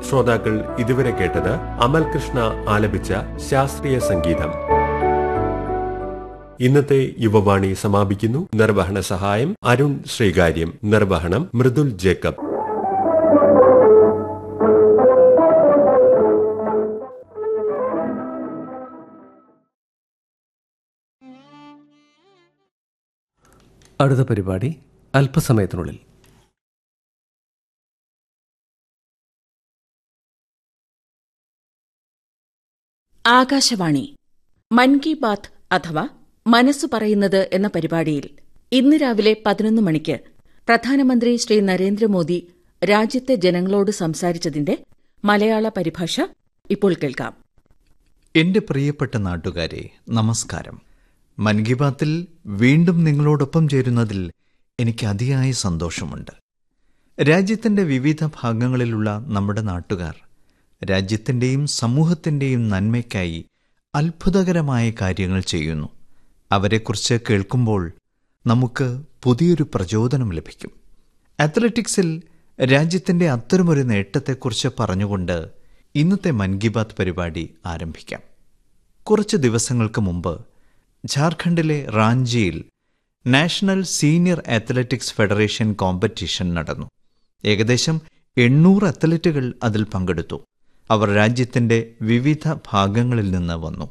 ശ്രോതാക്കൾ ഇതുവരെ കേട്ടത് അമൽ കൃഷ്ണ ആലപിച്ച ശാസ്ത്രീയ സംഗീതം ഇന്നത്തെ യുവവാണി സമാപിക്കുന്നു നിർവഹണ സഹായം അരുൺ ശ്രീകാര്യം നിർവഹണം മൃദുൽ ജേക്കബ് അടുത്ത പരിപാടി അല്പസമയത്തിനുള്ളിൽ ആകാശവാണി മൻ കി ബാത്ത് അഥവാ മനസ്സു പറയുന്നത് എന്ന പരിപാടിയിൽ ഇന്ന് രാവിലെ പതിനൊന്ന് മണിക്ക് പ്രധാനമന്ത്രി ശ്രീ നരേന്ദ്രമോദി രാജ്യത്തെ ജനങ്ങളോട് സംസാരിച്ചതിന്റെ മലയാള പരിഭാഷ ഇപ്പോൾ കേൾക്കാം എന്റെ പ്രിയപ്പെട്ട നാട്ടുകാരെ നമസ്കാരം മൻ കി ബാത്തിൽ വീണ്ടും നിങ്ങളോടൊപ്പം ചേരുന്നതിൽ എനിക്ക് അതിയായ സന്തോഷമുണ്ട് രാജ്യത്തിന്റെ വിവിധ ഭാഗങ്ങളിലുള്ള നമ്മുടെ നാട്ടുകാർ രാജ്യത്തിന്റെയും സമൂഹത്തിന്റെയും നന്മയ്ക്കായി അത്ഭുതകരമായ കാര്യങ്ങൾ ചെയ്യുന്നു അവരെക്കുറിച്ച് കേൾക്കുമ്പോൾ നമുക്ക് പുതിയൊരു പ്രചോദനം ലഭിക്കും അത്ലറ്റിക്സിൽ രാജ്യത്തിന്റെ അത്തരമൊരു നേട്ടത്തെക്കുറിച്ച് പറഞ്ഞുകൊണ്ട് ഇന്നത്തെ മൻ കി ബാത്ത് പരിപാടി ആരംഭിക്കാം കുറച്ച് ദിവസങ്ങൾക്ക് മുമ്പ് ജാർഖണ്ഡിലെ റാഞ്ചിയിൽ national senior athletics federation competition നടന്നു ഏകദേശം എണ്ണൂറ് അത്ലറ്റുകൾ അതിൽ പങ്കെടുത്തു അവർ രാജ്യത്തിന്റെ വിവിധ ഭാഗങ്ങളിൽ നിന്ന് വന്നു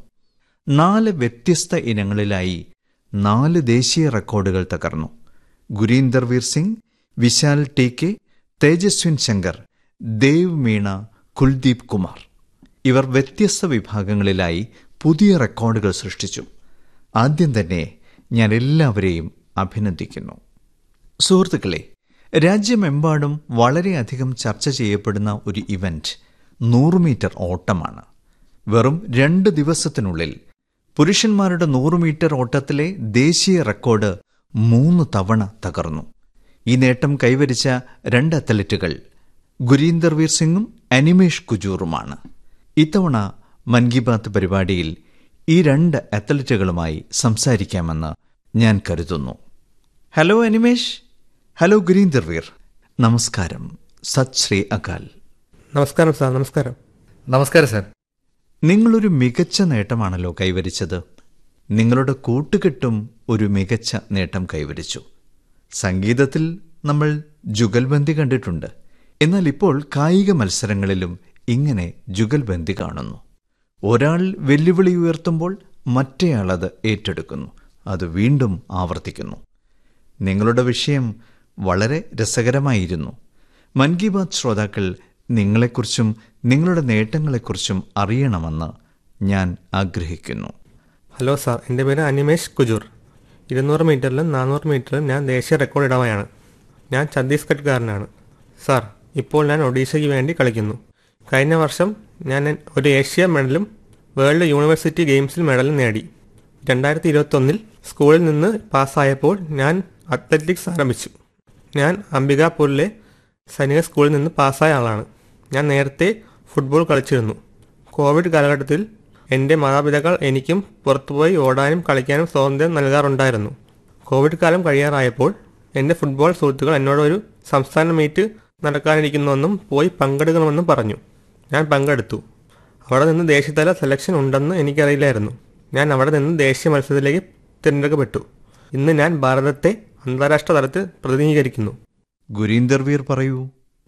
നാല് വ്യത്യസ്ത ഇനങ്ങളിലായി നാല് ദേശീയ റെക്കോർഡുകൾ തകർന്നു ഗുരീന്ദർ വീർ സിംഗ് വിശാൽ ടി കെ തേജസ്വിൻ ശങ്കർ ദേവ് മീണ കുൽദീപ് കുമാർ ഇവർ വ്യത്യസ്ത വിഭാഗങ്ങളിലായി പുതിയ റെക്കോർഡുകൾ സൃഷ്ടിച്ചു ആദ്യം തന്നെ ഞാൻ എല്ലാവരെയും അഭിനന്ദിക്കുന്നു സുഹൃത്തുക്കളെ രാജ്യമെമ്പാടും വളരെയധികം ചർച്ച ചെയ്യപ്പെടുന്ന ഒരു ഇവന്റ് നൂറ് മീറ്റർ ഓട്ടമാണ് വെറും രണ്ട് ദിവസത്തിനുള്ളിൽ പുരുഷന്മാരുടെ നൂറ് മീറ്റർ ഓട്ടത്തിലെ ദേശീയ റെക്കോർഡ് മൂന്ന് തവണ തകർന്നു ഈ നേട്ടം കൈവരിച്ച രണ്ട് അത്ലറ്റുകൾ ഗുരീന്ദർ വീർ സിംഗും അനിമേഷ് കുജൂറുമാണ് ഇത്തവണ മൻ കി ബാത്ത് പരിപാടിയിൽ ഈ രണ്ട് അത്ലറ്റുകളുമായി സംസാരിക്കാമെന്ന് ഞാൻ കരുതുന്നു ഹലോ അനിമേഷ് ഹലോ ഗുരീന്ദർ വീർ നമസ്കാരം സത് ശ്രീ അകാൽ നമസ്കാരം സാർ നമസ്കാരം നമസ്കാരം സാർ നിങ്ങളൊരു മികച്ച നേട്ടമാണല്ലോ കൈവരിച്ചത് നിങ്ങളുടെ കൂട്ടുകെട്ടും ഒരു മികച്ച നേട്ടം കൈവരിച്ചു സംഗീതത്തിൽ നമ്മൾ ജുഗൽബന്ദി കണ്ടിട്ടുണ്ട് എന്നാൽ ഇപ്പോൾ കായിക മത്സരങ്ങളിലും ഇങ്ങനെ ജുഗൽബന്ദി കാണുന്നു ഒരാൾ വെല്ലുവിളി ഉയർത്തുമ്പോൾ മറ്റേയാൾ അത് ഏറ്റെടുക്കുന്നു അത് വീണ്ടും ആവർത്തിക്കുന്നു നിങ്ങളുടെ വിഷയം വളരെ രസകരമായിരുന്നു മൻ കി ബാത്ത് ശ്രോതാക്കൾ നിങ്ങളെക്കുറിച്ചും നിങ്ങളുടെ നേട്ടങ്ങളെക്കുറിച്ചും അറിയണമെന്ന് ഞാൻ ആഗ്രഹിക്കുന്നു ഹലോ സാർ എൻ്റെ പേര് അനിമേഷ് കുജൂർ ഇരുന്നൂറ് മീറ്ററിലും നാനൂറ് മീറ്ററിലും ഞാൻ ദേശീയ റെക്കോർഡ് ഇടവയാണ് ഞാൻ ഛത്തീസ്ഗഡ്കാരനാണ് സാർ ഇപ്പോൾ ഞാൻ ഒഡീഷയ്ക്ക് വേണ്ടി കളിക്കുന്നു കഴിഞ്ഞ വർഷം ഞാൻ ഒരു ഏഷ്യ മെഡലും വേൾഡ് യൂണിവേഴ്സിറ്റി ഗെയിംസിൽ മെഡലും നേടി രണ്ടായിരത്തി ഇരുപത്തൊന്നിൽ സ്കൂളിൽ നിന്ന് പാസ്സായപ്പോൾ ഞാൻ അത്ലറ്റിക്സ് ആരംഭിച്ചു ഞാൻ അംബികാപൂരിലെ സൈനിക സ്കൂളിൽ നിന്ന് പാസ്സായ ആളാണ് ഞാൻ നേരത്തെ ഫുട്ബോൾ കളിച്ചിരുന്നു കോവിഡ് കാലഘട്ടത്തിൽ എൻ്റെ മാതാപിതാക്കൾ എനിക്കും പുറത്തുപോയി ഓടാനും കളിക്കാനും സ്വാതന്ത്ര്യം നൽകാറുണ്ടായിരുന്നു കോവിഡ് കാലം കഴിയാറായപ്പോൾ എൻ്റെ ഫുട്ബോൾ സുഹൃത്തുക്കൾ എന്നോട് ഒരു സംസ്ഥാന മീറ്റ് നടക്കാനിരിക്കുന്നുവെന്നും പോയി പങ്കെടുക്കണമെന്നും പറഞ്ഞു ഞാൻ പങ്കെടുത്തു അവിടെ നിന്ന് ദേശീയതല സെലക്ഷൻ ഉണ്ടെന്ന് എനിക്കറിയില്ലായിരുന്നു ഞാൻ അവിടെ നിന്ന് ദേശീയ മത്സരത്തിലേക്ക് തിരഞ്ഞെടുക്കപ്പെട്ടു ഇന്ന് ഞാൻ ഭാരതത്തെ അന്താരാഷ്ട്ര തലത്തിൽ പ്രതിനിധീകരിക്കുന്നു ഗുരീന്ദർ വീർ പറയൂ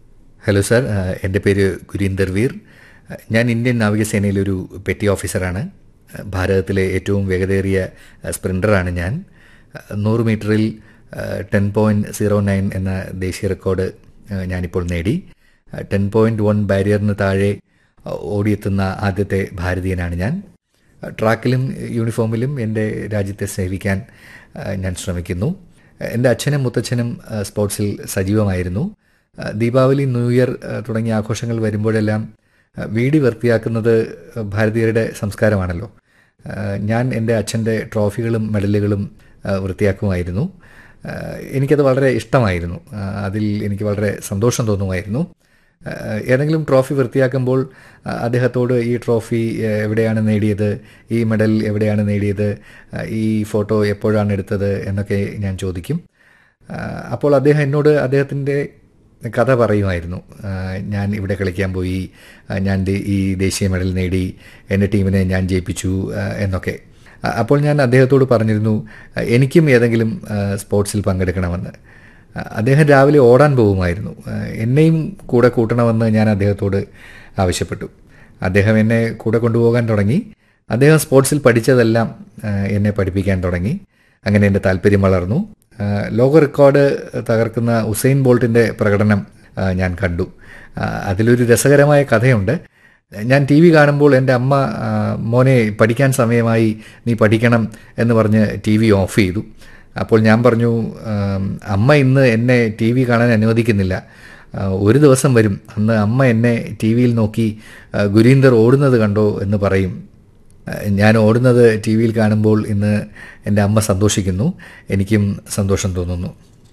ഹലോ സാർ ആ, എൻ്റെ പേര് ഗുരീന്ദർ വീർ ആ, ഞാൻ ഇന്ത്യൻ നാവികസേനയിലൊരു പെറ്റി ഓഫീസറാണ് ആ, ഭാരതത്തിലെ ഏറ്റവും വേഗതയേറിയ ആ, സ്പ്രിൻ്ററാണ് ഞാൻ ആ, നൂറ് മീറ്ററിൽ ടെൻ പോയിൻറ്റ് സീറോ നയൻ എന്ന ദേശീയ റെക്കോർഡ് ആ, ഞാനിപ്പോൾ നേടി ടെൻ പോയിൻറ്റ് വൺ ബാരിയറിന് താഴെ ആ, ഓടിയെത്തുന്ന ആദ്യത്തെ ഭാരതീയനാണ് ഞാൻ ആ, ട്രാക്കിലും യൂണിഫോമിലും എൻ്റെ രാജ്യത്തെ സേവിക്കാൻ ആ, ഞാൻ ശ്രമിക്കുന്നു എൻ്റെ അച്ഛനും മുത്തച്ഛനും ആ, സ്പോർട്സിൽ സജീവമായിരുന്നു ആ, ദീപാവലി ന്യൂ ഇയർ ആ, തുടങ്ങിയ ആഘോഷങ്ങൾ വരുമ്പോഴെല്ലാം ആ, വീട് വൃത്തിയാക്കുന്നത് ഭാരതീയരുടെ സംസ്കാരമാണല്ലോ ആ, ഞാൻ എൻ്റെ അച്ഛൻ്റെ ട്രോഫികളും മെഡലുകളും ആ, വൃത്തിയാക്കുമായിരുന്നു ആ, എനിക്കത് വളരെ ഇഷ്ടമായിരുന്നു ആ, അതിൽ എനിക്ക് വളരെ സന്തോഷം തോന്നുമായിരുന്നു ആ, ഏതെങ്കിലും ട്രോഫി വൃത്തിയാക്കുമ്പോൾ ആ, അദ്ദേഹത്തോട് ഈ ട്രോഫി ആ, എവിടെയാണ് നേടിയത് ഈ മെഡൽ എവിടെയാണ് നേടിയത് ആ, ഈ ഫോട്ടോ എപ്പോഴാണ് എടുത്തത് എന്നൊക്കെ ഞാൻ ചോദിക്കും ആ, അപ്പോൾ അദ്ദേഹം എന്നോട് അദ്ദേഹത്തിൻ്റെ കഥ പറയുമായിരുന്നു ആ, ഞാൻ ഇവിടെ കളിക്കാൻ പോയി ആ, ഞാൻ ദേ- ഈ ദേശീയ മെഡൽ നേടി എൻ്റെ ടീമിനെ ഞാൻ ജയിപ്പിച്ചു ആ, എന്നൊക്കെ ആ, അപ്പോൾ ഞാൻ അദ്ദേഹത്തോട് പറഞ്ഞിരുന്നു ആ, എനിക്കും ഏതെങ്കിലും ആ, സ്പോർട്സിൽ പങ്കെടുക്കണമെന്ന് ആ, അദ്ദേഹം രാവിലെ ഓടാൻ പോകുമായിരുന്നു ആ, എന്നെയും കൂടെ കൂട്ടണമെന്ന് ഞാൻ അദ്ദേഹത്തോട് ആവശ്യപ്പെട്ടു അദ്ദേഹം എന്നെ കൂടെ കൊണ്ടുപോകാൻ തുടങ്ങി അദ്ദേഹം സ്പോർട്സിൽ പഠിച്ചതെല്ലാം ആ, എന്നെ പഠിപ്പിക്കാൻ തുടങ്ങി അങ്ങനെ എൻ്റെ താല്പര്യം വളർന്നു ആ, ലോക റെക്കോർഡ് തകർക്കുന്ന ഉസൈൻ ബോൾട്ടിൻ്റെ പ്രകടനം ആ, ഞാൻ കണ്ടു ആ, അതിലൊരു രസകരമായ കഥയുണ്ട് ഞാൻ ടി വി കാണുമ്പോൾ എൻ്റെ അമ്മ ആ, മോനെ പഠിക്കാൻ സമയമായി നീ പഠിക്കണം എന്ന് പറഞ്ഞ് ടി വി ഓഫ് ചെയ്തു അപ്പോൾ ഞാൻ പറഞ്ഞു ആം, അമ്മ ഇന്ന് എന്നെ ടി വി കാണാൻ അനുവദിക്കുന്നില്ല ആ, ഒരു ദിവസം വരും അന്ന് അമ്മ എന്നെ ടി വിയിൽ നോക്കി ആ, ഗുരീന്ദർ ഓടുന്നത് കണ്ടോ എന്ന് പറയും ആ, ഞാൻ ഓടുന്നത് ടി വിയിൽ കാണുമ്പോൾ ഇന്ന് എൻ്റെ അമ്മ സന്തോഷിക്കുന്നു എനിക്കും സന്തോഷം തോന്നുന്നു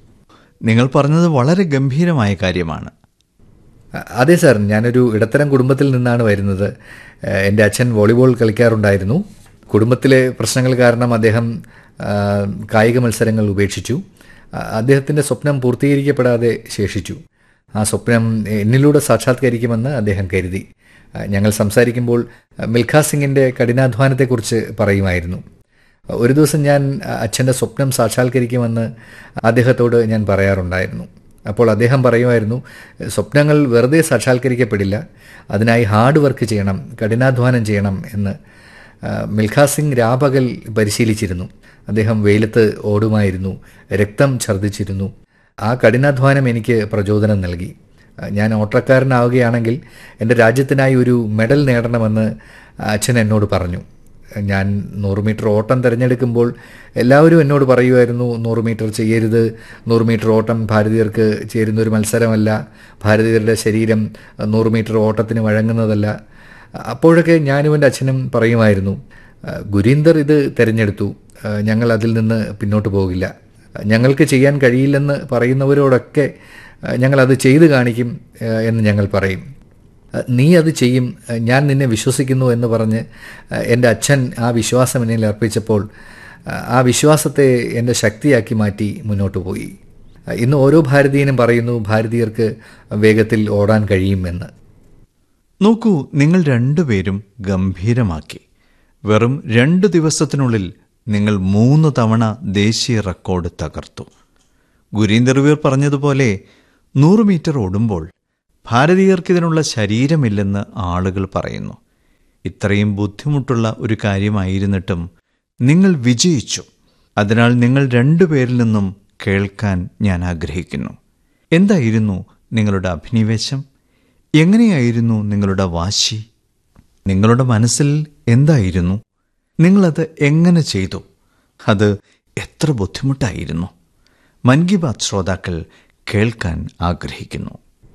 നിങ്ങൾ പറഞ്ഞത് വളരെ ഗംഭീരമായ കാര്യമാണ് അ- അതെ സാർ ഞാനൊരു ഇടത്തരം കുടുംബത്തിൽ നിന്നാണ് വരുന്നത് ഏഹ് എൻ്റെ അച്ഛൻ വോളിബോൾ കളിക്കാറുണ്ടായിരുന്നു കുടുംബത്തിലെ പ്രശ്നങ്ങൾ കാരണം അദ്ദേഹം ആ, കായിക മത്സരങ്ങൾ ഉപേക്ഷിച്ചു അ- അദ്ദേഹത്തിൻ്റെ സ്വപ്നം പൂർത്തീകരിക്കപ്പെടാതെ ശേഷിച്ചു ആ സ്വപ്നം എന്നിലൂടെ സാക്ഷാത്കരിക്കുമെന്ന് അദ്ദേഹം കരുതി ആ, ഞങ്ങൾ സംസാരിക്കുമ്പോൾ ആ, മിൽഖാ സിംഗിൻ്റെ കഠിനാധ്വാനത്തെക്കുറിച്ച് പറയുമായിരുന്നു ഒരു ദിവസം ഞാൻ അച്ഛൻ്റെ സ്വപ്നം സാക്ഷാത്കരിക്കുമെന്ന് അദ്ദേഹത്തോട് ഞാൻ പറയാറുണ്ടായിരുന്നു അപ്പോൾ അദ്ദേഹം പറയുമായിരുന്നു സ്വപ്നങ്ങൾ വെറുതെ സാക്ഷാത്കരിക്കപ്പെടില്ല അതിനായി ഹാർഡ് വർക്ക് ചെയ്യണം കഠിനാധ്വാനം ചെയ്യണം എന്ന് ആ, മിൽഖാ സിംഗ് രാപകൽ പരിശീലിച്ചിരുന്നു അദ്ദേഹം വെയിലത്ത് ഓടുമായിരുന്നു രക്തം ഛർദ്ദിച്ചിരുന്നു ആ കഠിനാധ്വാനം എനിക്ക് പ്രചോദനം നൽകി ആ, ഞാൻ ഓട്ടക്കാരനാവുകയാണെങ്കിൽ എൻ്റെ രാജ്യത്തിനായി ഒരു മെഡൽ നേടണമെന്ന് അച്ഛൻ എന്നോട് പറഞ്ഞു ഞാൻ നൂറ് മീറ്റർ ഓട്ടം തിരഞ്ഞെടുക്കുമ്പോൾ എല്ലാവരും എന്നോട് പറയുമായിരുന്നു നൂറ് മീറ്റർ ചെയ്യരുത് നൂറ് മീറ്റർ ഓട്ടം ഭാരതീയർക്ക് ചേരുന്ന ഒരു മത്സരമല്ല ഭാരതീയരുടെ ശരീരം നൂറ് മീറ്റർ ഓട്ടത്തിന് വഴങ്ങുന്നതല്ല അപ്പോഴൊക്കെ ഞാനും എൻ്റെ അച്ഛനും പറയുമായിരുന്നു "ആ, ഗുരീന്ദർ ഇത് തിരഞ്ഞെടുത്തു ആ, ഞങ്ങൾ അതിൽ നിന്ന് പിന്നോട്ട് പോകില്ല ഞങ്ങൾക്ക് ചെയ്യാൻ കഴിയില്ലെന്ന് പറയുന്നവരോടൊക്കെ ആ, ഞങ്ങളത് ചെയ്തു കാണിക്കും ആ, എന്ന് ഞങ്ങൾ പറയും അഹ് നീ അത് ചെയ്യും അഹ് ഞാൻ നിന്നെ വിശ്വസിക്കുന്നു എന്ന് പറഞ്ഞ് അഹ് എൻ്റെ അച്ഛൻ ആ വിശ്വാസം എന്നിൽ അർപ്പിച്ചപ്പോൾ അഹ് ആ വിശ്വാസത്തെ എൻ്റെ ശക്തിയാക്കി മാറ്റി മുന്നോട്ട് പോയി അഹ് ഇന്ന് ഓരോ ഭാരതീയനും പറയുന്നു ഭാരതീയർക്ക് വേഗത്തിൽ ഓടാൻ കഴിയും എന്ന് നോക്കൂ നിങ്ങൾ രണ്ടുപേരും ഗംഭീരമാക്കി വെറും രണ്ട് ദിവസത്തിനുള്ളിൽ നിങ്ങൾ മൂന്ന് തവണ ദേശീയ റെക്കോർഡ് തകർത്തു ഗുരീന്ദർ വീർ പറഞ്ഞതുപോലെ നൂറ് മീറ്റർ ഓടുമ്പോൾ ഭാരതീയർക്കിതിനുള്ള ശരീരമില്ലെന്ന് ആളുകൾ പറയുന്നു ഇത്രയും ബുദ്ധിമുട്ടുള്ള ഒരു കാര്യമായിരുന്നിട്ടും നിങ്ങൾ വിജയിച്ചു അതിനാൽ നിങ്ങൾ രണ്ടുപേരിൽ നിന്നും കേൾക്കാൻ ഞാൻ ആഗ്രഹിക്കുന്നു എന്തായിരുന്നു നിങ്ങളുടെ അഭിനിവേശം എങ്ങനെയായിരുന്നു നിങ്ങളുടെ വാശി നിങ്ങളുടെ മനസ്സിൽ എന്തായിരുന്നു നിങ്ങളത് എങ്ങനെ ചെയ്തു അത് എത്ര ബുദ്ധിമുട്ടായിരുന്നു മൻ കി ബാത് ശ്രോതാക്കൾ കേൾക്കാൻ ആഗ്രഹിക്കുന്നു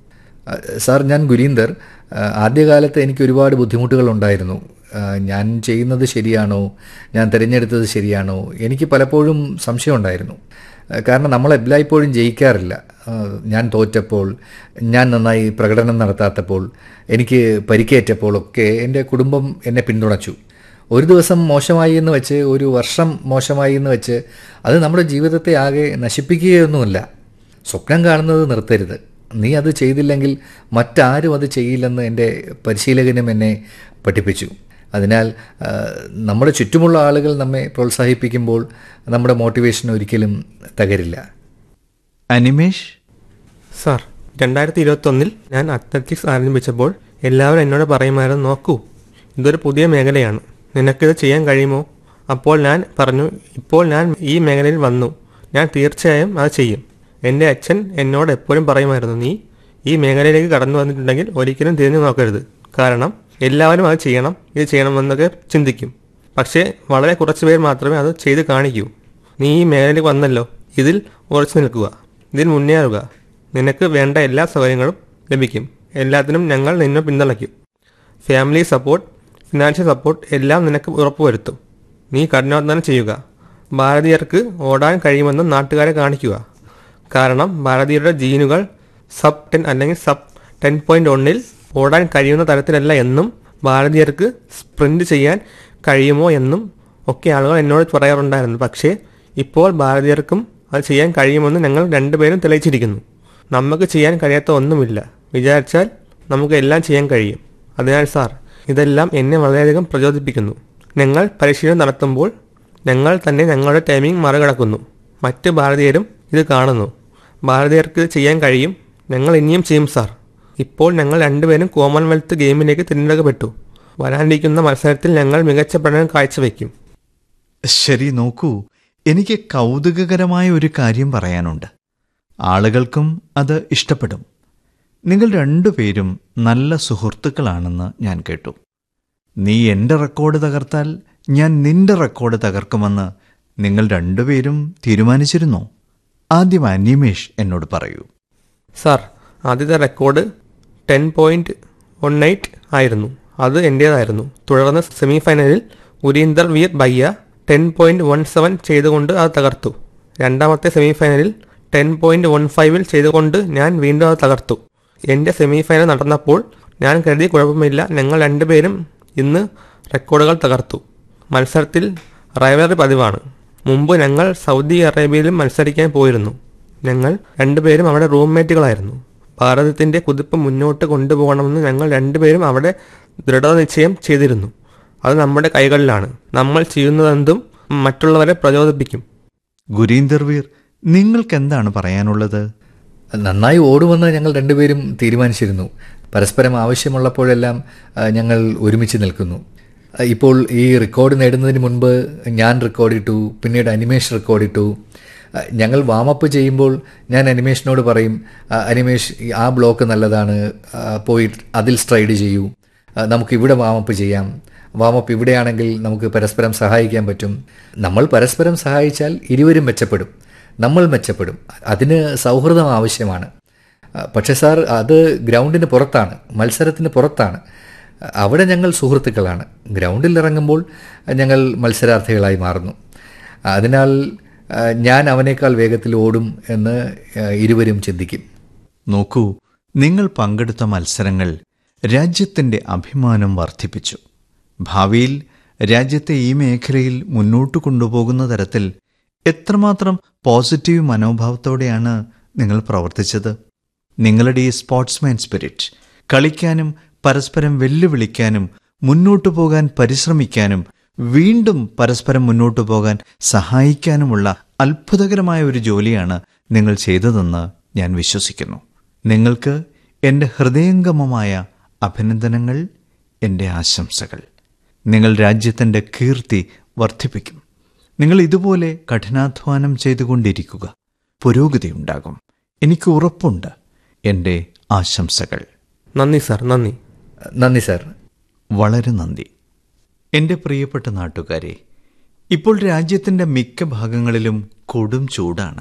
അഹ് സാർ ഞാൻ ഗുരീന്ദർ അഹ് ആദ്യകാലത്ത് എനിക്ക് ഒരുപാട് ബുദ്ധിമുട്ടുകൾ ഉണ്ടായിരുന്നു അഹ് ഞാൻ ചെയ്യുന്നത് ശരിയാണോ ഞാൻ തിരഞ്ഞെടുത്തത് ശരിയാണോ എനിക്ക് പലപ്പോഴും സംശയമുണ്ടായിരുന്നു അഹ് കാരണം നമ്മൾ എല്ലായ്പ്പോഴും ജയിക്കാറില്ല അഹ് ഞാൻ തോറ്റപ്പോൾ ഞാൻ നന്നായി പ്രകടനം നടത്താത്തപ്പോൾ എനിക്ക് പരിക്കേറ്റപ്പോൾ ഒക്കെ എൻ്റെ കുടുംബം എന്നെ പിന്തുണച്ചു ഒരു ദിവസം മോശമായി എന്ന് വെച്ച് ഒരു വർഷം മോശമായി എന്ന് വെച്ച് അത് നമ്മുടെ ജീവിതത്തെ ആകെ നശിപ്പിക്കുകയൊന്നുമില്ല സ്വപ്നം കാണുന്നത് നിർത്തരുത് നീ അത് ചെയ്തില്ലെങ്കിൽ മറ്റാരും അത് ചെയ്യില്ലെന്ന് എൻ്റെ പരിശീലകനും എന്നെ പഠിപ്പിച്ചു അതിനാൽ ആ, നമ്മുടെ ചുറ്റുമുള്ള ആളുകൾ നമ്മെ പ്രോത്സാഹിപ്പിക്കുമ്പോൾ നമ്മുടെ മോട്ടിവേഷൻ ഒരിക്കലും തകരില്ല അനിമേഷ് സാർ രണ്ടായിരത്തി ഇരുപത്തൊന്നിൽ ഞാൻ അത്ലറ്റിക്സ് ആരംഭിച്ചപ്പോൾ എല്ലാവരും എന്നോട് പറയുമായിരുന്നു നോക്കൂ ഇതൊരു പുതിയ മേഖലയാണ് നിനക്കിത് ചെയ്യാൻ കഴിയുമോ അപ്പോൾ ഞാൻ പറഞ്ഞു ഇപ്പോൾ ഞാൻ ഈ മേഖലയിൽ വന്നു ഞാൻ തീർച്ചയായും അത് ചെയ്യും എൻ്റെ അച്ഛൻ എന്നോട് എപ്പോഴും പറയുമായിരുന്നു നീ ഈ മേഖലയിലേക്ക് കടന്നു വന്നിട്ടുണ്ടെങ്കിൽ ഒരിക്കലും തിരിഞ്ഞു നോക്കരുത് കാരണം എല്ലാവരും അത് ചെയ്യണം ഇത് ചെയ്യണമെന്നൊക്കെ ചിന്തിക്കും പക്ഷേ വളരെ കുറച്ച് പേർ മാത്രമേ അത് ചെയ്ത് കാണിക്കൂ നീ ഈ മേഖലയിലേക്ക് വന്നല്ലോ ഇതിൽ ഉറച്ചു നിൽക്കുക ഇതിൽ മുന്നേറുക നിനക്ക് വേണ്ട എല്ലാ സൗകര്യങ്ങളും ലഭിക്കും എല്ലാത്തിനും ഞങ്ങൾ നിന്നെ പിന്തുണയ്ക്കും ഫാമിലി സപ്പോർട്ട് ഫിനാൻഷ്യൽ സപ്പോർട്ട് എല്ലാം നിനക്ക് ഉറപ്പുവരുത്തും നീ കഠിനാധ്വാനം ചെയ്യുക ഭാരതീയർക്ക് ഓടാൻ കഴിയുമെന്ന് നാട്ടുകാരെ കാണിക്കുക കാരണം ഭാരതീയരുടെ ജീനുകൾ സബ് ടെൻ അല്ലെങ്കിൽ സബ് ടെൻ പോയിന്റ് ഒന്നിൽ ഓടാൻ കഴിയുന്ന തരത്തിലല്ല എന്നും ഭാരതീയർക്ക് സ്പ്രിന്റ് ചെയ്യാൻ കഴിയുമോ എന്നും ഒക്കെ ആളുകൾ എന്നോട് പറയാറുണ്ടായിരുന്നു പക്ഷേ ഇപ്പോൾ ഭാരതീയർക്കും അത് ചെയ്യാൻ കഴിയുമെന്ന് ഞങ്ങൾ രണ്ടുപേരും തെളിയിച്ചിരിക്കുന്നു നമുക്ക് ചെയ്യാൻ കഴിയാത്ത ഒന്നുമില്ല വിചാരിച്ചാൽ നമുക്ക് എല്ലാം ചെയ്യാൻ കഴിയും അതിനാൽ സാർ ഇതെല്ലാം എന്നെ വളരെയധികം പ്രചോദിപ്പിക്കുന്നു ഞങ്ങൾ പരിശീലനം നടത്തുമ്പോൾ ഞങ്ങൾ തന്നെ ഞങ്ങളുടെ ടൈമിംഗ് മറികടക്കുന്നു മറ്റ് ഭാരതീയരും ഇത് കാണുന്നു ഭാരതീയർക്ക് ഇത് ചെയ്യാൻ കഴിയും ഞങ്ങൾ ഇനിയും ചെയ്യും സാർ ഇപ്പോൾ ഞങ്ങൾ രണ്ടുപേരും കോമൺവെൽത്ത് ഗെയിമിലേക്ക് തിരഞ്ഞെടുക്കപ്പെട്ടു വരാനിരിക്കുന്ന മത്സരത്തിൽ ഞങ്ങൾ മികച്ച പഠനം കാഴ്ചവെക്കും ശരി നോക്കൂ എനിക്ക് കൗതുകകരമായ ഒരു കാര്യം പറയാനുണ്ട് ആളുകൾക്കും അത് ഇഷ്ടപ്പെടും നിങ്ങൾ രണ്ടുപേരും നല്ല സുഹൃത്തുക്കളാണെന്ന് ഞാൻ കേട്ടു നീ എൻ്റെ റെക്കോർഡ് തകർത്താൽ ഞാൻ നിന്റെ റെക്കോർഡ് തകർക്കുമെന്ന് നിങ്ങൾ രണ്ടുപേരും തീരുമാനിച്ചിരുന്നോ ആദ്യം അനിമേഷ് എന്നോട് പറയൂ സാർ ആദ്യത്തെ record ten point one eight ആയിരുന്നു അത് എൻ്റേതായിരുന്നു തുടർന്ന് സെമി ഫൈനലിൽ ഉരീന്ദർ വീർ ബയ്യ ടെൻ പോയിൻറ്റ് വൺ സെവൻ ചെയ്തുകൊണ്ട് അത് തകർത്തു രണ്ടാമത്തെ സെമി ഫൈനലിൽ ടെൻ പോയിൻറ്റ് വൺ ഫൈവിൽ ചെയ്തുകൊണ്ട് ഞാൻ വീണ്ടും അത് തകർത്തു എൻ്റെ സെമി ഫൈനൽ നടന്നപ്പോൾ ഞാൻ കരുതി കുഴപ്പമില്ല ഞങ്ങൾ രണ്ടുപേരും ഇന്ന് റെക്കോർഡുകൾ തകർത്തു മത്സരത്തിൽ റൈവലറി പതിവാണ് മുമ്പ് ഞങ്ങൾ സൗദി അറേബ്യയിലും മത്സരിക്കാൻ പോയിരുന്നു ഞങ്ങൾ രണ്ടുപേരും അവിടെ റൂംമേറ്റുകളായിരുന്നു ഭാരതത്തിൻ്റെ കുതിപ്പ് മുന്നോട്ട് കൊണ്ടുപോകണമെന്ന് ഞങ്ങൾ രണ്ടുപേരും അവിടെ ദൃഢനിശ്ചയം ചെയ്തിരുന്നു അത് നമ്മുടെ കൈകളിലാണ് നമ്മൾ ചെയ്യുന്നതെന്തും മറ്റുള്ളവരെ പ്രചോദിപ്പിക്കും ഗുരീന്ദർ വീർ നിങ്ങൾക്ക് എന്താണ് പറയാനുള്ളത് നന്നായി ഓടുമെന്ന് ഞങ്ങൾ രണ്ടുപേരും തീരുമാനിച്ചിരുന്നു പരസ്പരം ആവശ്യമുള്ളപ്പോഴെല്ലാം ആ, ഞങ്ങൾ ഒരുമിച്ച് നിൽക്കുന്നു ആ, ഇപ്പോൾ ഈ റെക്കോർഡ് നേടുന്നതിന് മുൻപ് ഞാൻ റെക്കോർഡിട്ടു പിന്നീട് അനിമേഷ് റെക്കോർഡിട്ടു ആ, ഞങ്ങൾ വാമപ്പ് ചെയ്യുമ്പോൾ ഞാൻ അനിമേഷിനോട് പറയും "ആ, അനിമേഷ് ഈ ആ ബ്ലോക്ക് നല്ലതാണ് ആ, പോയി അതിൽ സ്ട്രൈഡ് ചെയ്യൂ ആ, നമുക്ക് ഇവിടെ വാമപ്പ് ചെയ്യാം വാമപ്പ് ഇവിടെയാണെങ്കിൽ നമുക്ക് പരസ്പരം സഹായിക്കാൻ പറ്റും നമ്മൾ പരസ്പരം സഹായിച്ചാൽ ഇരുവരും മെച്ചപ്പെടും നമ്മൾ മെച്ചപ്പെടും അതിന് സൗഹൃദം ആവശ്യമാണ് ആ, പക്ഷേ സാർ അത് ഗ്രൗണ്ടിന് പുറത്താണ് മത്സരത്തിന് പുറത്താണ് അവിടെ ഞങ്ങൾ സുഹൃത്തുക്കളാണ് ഗ്രൗണ്ടിൽ ഇറങ്ങുമ്പോൾ ഞങ്ങൾ മത്സരാർത്ഥികളായി മാറുന്നു അതിനാൽ ആ, ഞാൻ അവനേക്കാൾ വേഗത്തിൽ ഓടും എന്ന് ആ, ഇരുവരും ചിന്തിക്കും നോക്കൂ നിങ്ങൾ പങ്കെടുത്ത മത്സരങ്ങൾ രാജ്യത്തിന്റെ അഭിമാനം വർദ്ധിപ്പിച്ചു ഭാവിയിൽ രാജ്യത്തെ ഈ മേഖലയിൽ മുന്നോട്ട് കൊണ്ടുപോകുന്ന തരത്തിൽ എത്രമാത്രം പോസിറ്റീവ് മനോഭാവത്തോടെയാണ് നിങ്ങൾ പ്രവർത്തിച്ചത് നിങ്ങളുടെ ഈ സ്പോർട്സ്മാൻ സ്പിരിറ്റ് കളിക്കാനും പരസ്പരം വെല്ലുവിളിക്കാനും മുന്നോട്ടു പോകാൻ പരിശ്രമിക്കാനും വീണ്ടും പരസ്പരം മുന്നോട്ടു പോകാൻ സഹായിക്കാനുമുള്ള അത്ഭുതകരമായ ഒരു ജോലിയാണ് നിങ്ങൾ ചെയ്തതെന്ന് ഞാൻ വിശ്വസിക്കുന്നു നിങ്ങൾക്ക് എൻ്റെ ഹൃദയംഗമമായ അഭിനന്ദനങ്ങൾ എൻ്റെ ആശംസകൾ നിങ്ങൾ രാജ്യത്തിൻ്റെ കീർത്തി വർദ്ധിപ്പിക്കും നിങ്ങൾ ഇതുപോലെ കഠിനാധ്വാനം ചെയ്തുകൊണ്ടിരിക്കുക പുരോഗതി ഉണ്ടാകും എനിക്ക് ഉറപ്പുണ്ട് എൻ്റെ ആശംസകൾ നന്ദി സാർ നന്ദി നന്ദി സാർ വളരെ നന്ദി എൻ്റെ പ്രിയപ്പെട്ട നാട്ടുകാരെ ഇപ്പോൾ രാജ്യത്തിൻ്റെ മിക്ക ഭാഗങ്ങളിലും കൊടും ചൂടാണ്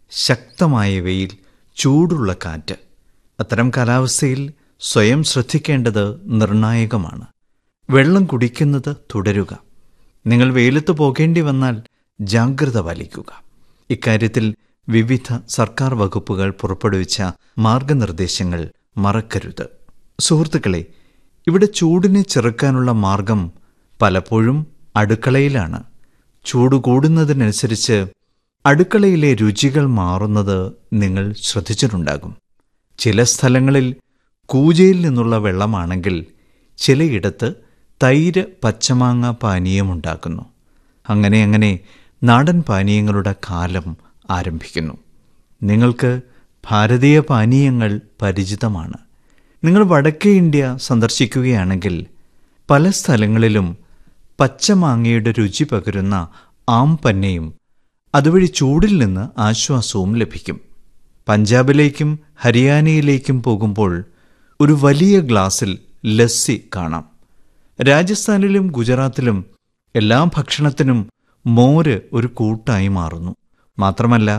ശക്തമായ വെയിൽ ചൂടുള്ള കാറ്റ് അത്തരം കാലാവസ്ഥയിൽ സ്വയം ശ്രദ്ധിക്കേണ്ടത് നിർണായകമാണ് വെള്ളം കുടിക്കുന്നത് തുടരുക നിങ്ങൾ വെയിലത്ത് പോകേണ്ടി വന്നാൽ ജാഗ്രത പാലിക്കുക ഇക്കാര്യത്തിൽ വിവിധ സർക്കാർ വകുപ്പുകൾ പുറപ്പെടുവിച്ച മാർഗനിർദ്ദേശങ്ങൾ മറക്കരുത് സുഹൃത്തുക്കളെ ഇവിടെ ചൂടിനെ ചെറുക്കാനുള്ള മാർഗം പലപ്പോഴും അടുക്കളയിലാണ് ചൂട് കൂടുന്നതിനനുസരിച്ച് അടുക്കളയിലെ രുചികൾ മാറുന്നത് നിങ്ങൾ ശ്രദ്ധിച്ചിട്ടുണ്ടാകും ചില സ്ഥലങ്ങളിൽ കൂജയിൽ നിന്നുള്ള വെള്ളമാണെങ്കിൽ ചിലയിടത്ത് തൈര് പച്ചമാങ്ങ പാനീയമുണ്ടാക്കുന്നു അങ്ങനെ അങ്ങനെ നാടൻ പാനീയങ്ങളുടെ കാലം ആരംഭിക്കുന്നു നിങ്ങൾക്ക് ഭാരതീയ പാനീയങ്ങൾ പരിചിതമാണ് നിങ്ങൾ വടക്കേ ഇന്ത്യ സന്ദർശിക്കുകയാണെങ്കിൽ പല സ്ഥലങ്ങളിലും പച്ചമാങ്ങയുടെ രുചി പകരുന്ന ആംപന്നയും അതുവഴി ചൂടിൽ നിന്ന് ആശ്വാസവും ലഭിക്കും പഞ്ചാബിലേക്കും ഹരിയാനയിലേക്കും പോകുമ്പോൾ ഒരു വലിയ ഗ്ലാസ്സിൽ ലസ്സി കാണാം രാജസ്ഥാനിലും ഗുജറാത്തിലും എല്ലാ ഭക്ഷണത്തിനും മോര് ഒരു കൂട്ടായി മാറുന്നു മാത്രമല്ല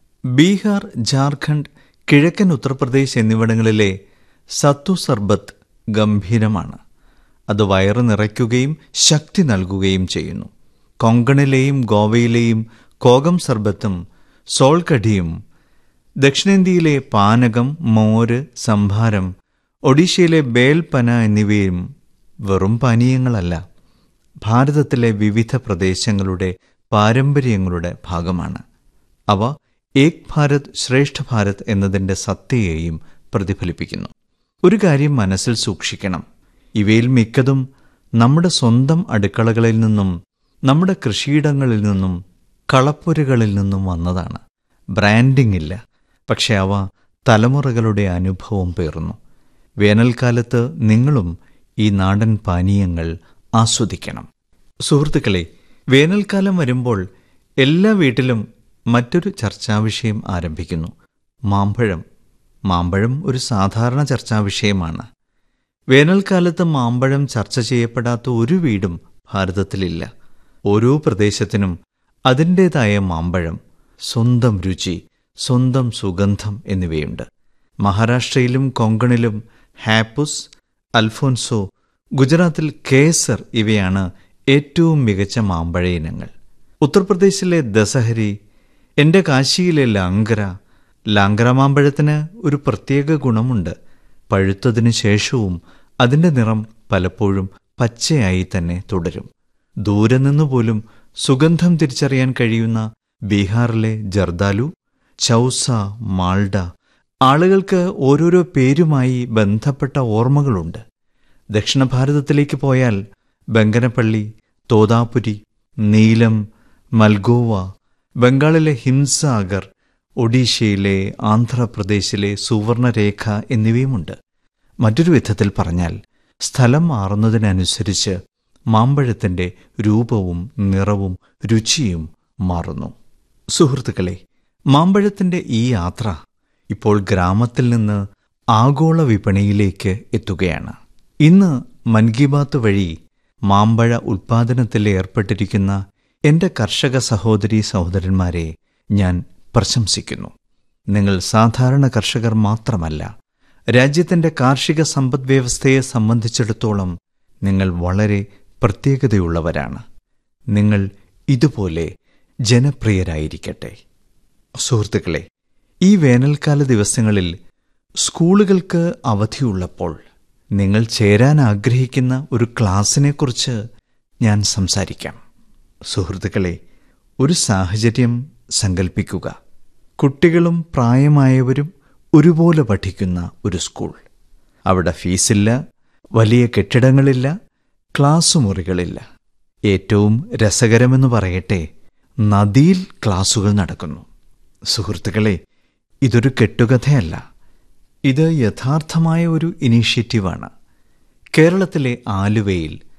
ബീഹാർ ജാർഖണ്ഡ് കിഴക്കൻ ഉത്തർപ്രദേശ് എന്നിവിടങ്ങളിലെ സത്തു സർബത്ത് ഗംഭീരമാണ് അത് വയറ് നിറയ്ക്കുകയും ശക്തി നൽകുകയും ചെയ്യുന്നു കൊങ്കണിലെയും ഗോവയിലെയും കോകം സർബത്തും സോൾകടിയും ദക്ഷിണേന്ത്യയിലെ പാനകം മോര് സംഭാരം ഒഡീഷയിലെ ബേൽപന എന്നിവയും വെറും പാനീയങ്ങളല്ല ഭാരതത്തിലെ വിവിധ പ്രദേശങ്ങളുടെ പാരമ്പര്യങ്ങളുടെ ഭാഗമാണ് അവ ഏക് ഭാരത് ശ്രേഷ്ഠ ഭാരത് എന്നതിൻ്റെ സത്യയെയും പ്രതിഫലിപ്പിക്കുന്നു ഒരു കാര്യം മനസ്സിൽ സൂക്ഷിക്കണം ഇവയിൽ മിക്കതും നമ്മുടെ സ്വന്തം അടുക്കളകളിൽ നിന്നും നമ്മുടെ കൃഷിയിടങ്ങളിൽ നിന്നും കളപ്പുരകളിൽ നിന്നും വന്നതാണ് ബ്രാൻഡിംഗ് ഇല്ല പക്ഷെ അവ തലമുറകളുടെ അനുഭവം പേറുന്നു വേനൽക്കാലത്ത് നിങ്ങളും ഈ നാടൻ പാനീയങ്ങൾ ആസ്വദിക്കണം സുഹൃത്തുക്കളെ വേനൽക്കാലം വരുമ്പോൾ എല്ലാ വീട്ടിലും മറ്റൊരു ചർച്ചാവിഷയം ആരംഭിക്കുന്നു മാമ്പഴം മാമ്പഴം ഒരു സാധാരണ ചർച്ചാവിഷയമാണ് വേനൽക്കാലത്ത് മാമ്പഴം ചർച്ച ചെയ്യപ്പെടാത്ത ഒരു വീടും ഭാരതത്തിലില്ല ഓരോ പ്രദേശത്തിനും അതിൻ്റേതായ മാമ്പഴം സ്വന്തം രുചി സ്വന്തം സുഗന്ധം എന്നിവയുണ്ട് മഹാരാഷ്ട്രയിലും കൊങ്കണിലും ഹാപ്പുസ് അൽഫോൻസോ ഗുജറാത്തിൽ കേസർ ഇവയാണ് ഏറ്റവും മികച്ച മാമ്പഴ ഇനങ്ങൾ ഉത്തർപ്രദേശിലെ ദസഹരി എൻ്റെ കാശിയിലെ ലാങ്കര ലാങ്കര മാമ്പഴത്തിന് ഒരു പ്രത്യേക ഗുണമുണ്ട് പഴുത്തതിനു ശേഷവും അതിൻ്റെ നിറം പലപ്പോഴും പച്ചയായി തന്നെ തുടരും ദൂരെ നിന്ന് പോലും സുഗന്ധം തിരിച്ചറിയാൻ കഴിയുന്ന ബീഹാറിലെ ജർദാലു ചൗസ മാൾഡ ആളുകൾക്ക് ഓരോരോ പേരുമായി ബന്ധപ്പെട്ട ഓർമ്മകളുണ്ട് ദക്ഷിണ ഭാരതത്തിലേക്ക് പോയാൽ ബങ്കനപ്പള്ളി തോതാപുരി നീലം മൽഗോവ ബംഗാളിലെ ഹിംസാഗർ ഒഡീഷയിലെ ആന്ധ്രാപ്രദേശിലെ സുവർണരേഖ എന്നിവയുമുണ്ട് മറ്റൊരു വിധത്തിൽ പറഞ്ഞാൽ സ്ഥലം മാറുന്നതിനനുസരിച്ച് മാമ്പഴത്തിൻ്റെ രൂപവും നിറവും രുചിയും മാറുന്നു സുഹൃത്തുക്കളെ മാമ്പഴത്തിൻ്റെ ഈ യാത്ര ഇപ്പോൾ ഗ്രാമത്തിൽ നിന്ന് ആഗോള വിപണിയിലേക്ക് എത്തുകയാണ് ഇന്ന് മൻ കി ബാത്ത് വഴി മാമ്പഴ ഉൽപാദനത്തിൽ ഏർപ്പെട്ടിരിക്കുന്ന എൻ്റെ കർഷക സഹോദരി സഹോദരന്മാരെ ഞാൻ പ്രശംസിക്കുന്നു നിങ്ങൾ സാധാരണ കർഷകർ മാത്രമല്ല രാജ്യത്തിൻ്റെ കാർഷിക സമ്പദ്വ്യവസ്ഥയെ സംബന്ധിച്ചിടത്തോളം നിങ്ങൾ വളരെ പ്രത്യേകതയുള്ളവരാണ് നിങ്ങൾ ഇതുപോലെ ജനപ്രിയരായിരിക്കട്ടെ സുഹൃത്തുക്കളെ ഈ വേനൽക്കാല ദിവസങ്ങളിൽ സ്കൂളുകൾക്ക് അവധിയുള്ളപ്പോൾ നിങ്ങൾ ചേരാൻ ആഗ്രഹിക്കുന്ന ഒരു ക്ലാസ്സിനെക്കുറിച്ച് ഞാൻ സംസാരിക്കാം സുഹൃത്തുക്കളെ ഒരു സാഹചര്യം സങ്കല്പിക്കുക കുട്ടികളും പ്രായമായവരും ഒരുപോലെ പഠിക്കുന്ന ഒരു സ്കൂൾ അവിടെ ഫീസില്ല വലിയ കെട്ടിടങ്ങളില്ല ക്ലാസ് മുറികളില്ല ഏറ്റവും രസകരമെന്ന് പറയട്ടെ നദിയിൽ ക്ലാസുകൾ നടക്കുന്നു സുഹൃത്തുക്കളെ ഇതൊരു കെട്ടുകഥയല്ല ഇത് യഥാർത്ഥമായ ഒരു ഇനീഷ്യേറ്റീവാണ് കേരളത്തിലെ ആലുവയിൽ